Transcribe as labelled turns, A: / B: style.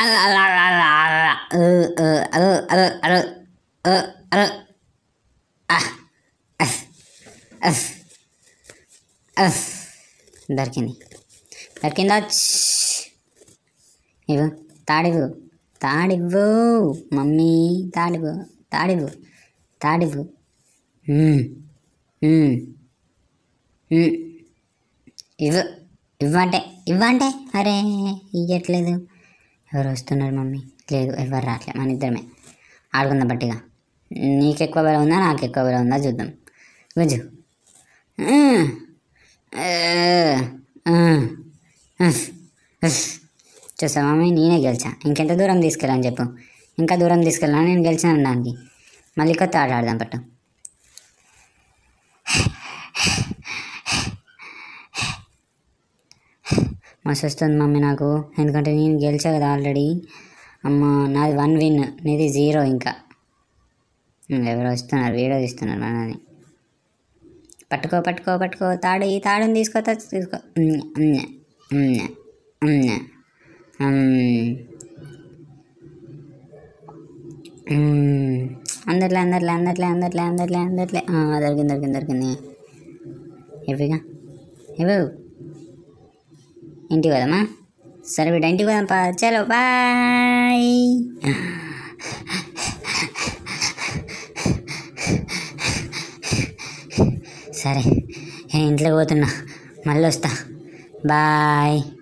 A: దొరికింది దొరికిందా ఇవ్వు తాడివ్వు తాడివ్వు మమ్మీ తాడివ్వు తాడివ్వు తాడివ్వు మ్మ్. మ్మ్. మ్మ్. ఇవ్వు ఇవ్వంటే ఇవ్వంటే అరే ఇయ్యట్లేదు ఎవరు వస్తున్నారు మమ్మీ లేదు ఎవరు రావట్లేదు మన ఇద్దరమే ఆడుకుందాం పట్టిగా నీకు ఎక్కువ బలం ఉందా నాకు ఎక్కువ బలం ఉందా చూద్దాం గుజ్జు చూసా మమ్మీ నేనే గెలిచా ఇంకెంత దూరం తీసుకెళ్ళాను చెప్పు ఇంకా దూరం తీసుకెళ్ళాను నేను గెలిచాను దానికి మళ్ళీ కొత్త ఆట ఆడదాం పట్టు మస్తు వస్తుంది మమ్మీ నాకు ఎందుకంటే నేను గెలిచా కదా ఆల్రెడీ అమ్మ నాది వన్ విన్ నీది జీరో ఇంకా ఉమ్, ఎవరో వస్తున్నారు వీడియో తీస్తున్నారు మనని పట్టుకో పట్టుకో పట్టుకో తాడు ఈ తాడుని తీసుకో తా- తీసుకో ఉమ్, ఉమ్, ఉమ్, ఉమ్, ఉమ్. ఉమ్. అందట్లే అందట్లే అందట్లే అందట్లే అందట్లే అందట్లే ఆ, దొరికింది దొరికింది దొరికింది ఇవిగా ఇవ్వు ఇంటికి పోదామా సరే బిడ్డ ఇంటికి పోదాం పా చలో బాయ్ సరే ఏ ఇంట్లోకి పోతున్నా మళ్ళీ వస్తా బాయ్